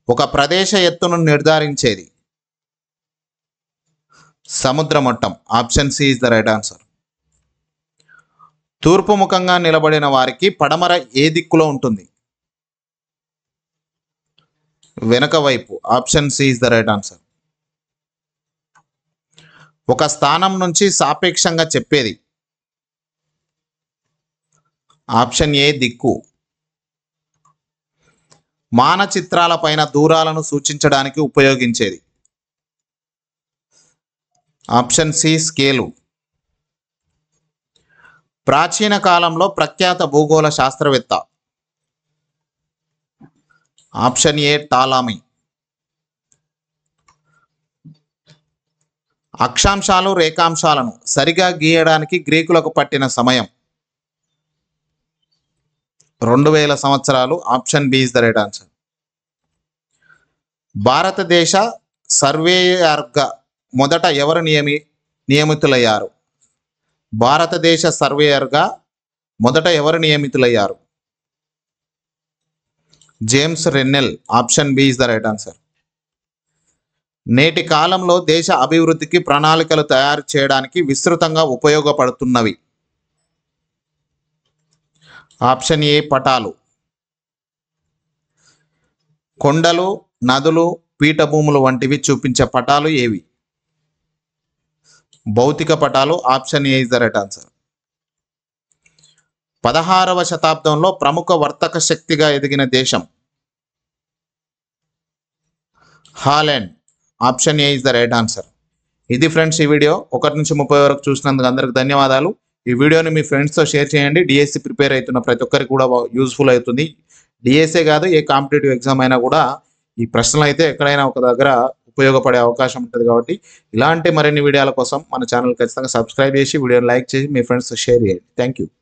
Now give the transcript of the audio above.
ఒక ప్రదేశ ఎత్తును నిర్ధారించేది సముద్ర మట్టం option C is the right answer తూర్పు ముఖంగా నిలబడిన వారికి పడమర ఏ దిక్కులో ఉంటుంది వెనక వైపు option C is the right answer ఒక స్థానం నుంచి సాపేక్షంగా చెప్పేది ఆప్షన్ ఏ దిక్కు మానచిత్రాల పైన దూరాలను సూచించడానికి ఉపయోగించేది ఆప్షన్ సి స్కేలు ప్రాచీన కాలంలో ప్రఖ్యాత భూగోళ శాస్త్రవేత్త ఆప్షన్ ఏ టాలామీ అక్షాంశాలు రేఖాంశాలను సరిగా గీయడానికి గ్రీకులకు పట్టిన సమయం రెండు వేల సంవత్సరాలు option B is the right answer భారతదేశ సర్వేయర్గా మొదట ఎవరు నియమి నియమితులయ్యారు భారతదేశ సర్వేయర్గా మొదట ఎవరు నియమితులయ్యారు James Rennell option B is the right answer నేటి కాలంలో దేశ అభివృద్ధికి ప్రణాళికలు తయారు చేయడానికి విస్తృతంగా ఉపయోగపడుతున్నవి ఆప్షన్ ఏ పటాలు కొండలు నదులు పీఠభూములు వంటివి చూపించే పటాలు ఏవి భౌతిక పటాలు option A is the right answer పదహారవ శతాబ్దంలో ప్రముఖ వర్తక శక్తిగా ఎదిగిన దేశం Holland option A is the right answer ఇది ఫ్రెండ్స్ ఈ వీడియో ఒకటి నుంచి ముప్పై వరకు చూసినందుకు అందరికి ధన్యవాదాలు ఈ వీడియోని మీ ఫ్రెండ్స్తో షేర్ చేయండి డిఎస్సి ప్రిపేర్ అవుతున్న ప్రతి ఒక్కరికి కూడా యూస్ఫుల్ అవుతుంది డిఎస్ఏ కాదు ఏ కాంపిటేటివ్ ఎగ్జామ్ అయినా కూడా ఈ ప్రశ్నలు అయితే ఎక్కడైనా ఒక దగ్గర ఉపయోగపడే అవకాశం ఉంటుంది కాబట్టి ఇలాంటి మరిన్ని వీడియోల కోసం మన ఛానల్ ఖచ్చితంగా సబ్స్క్రైబ్ చేసి వీడియోని లైక్ చేసి మీ ఫ్రెండ్స్తో షేర్ చేయండి థ్యాంక్ యూ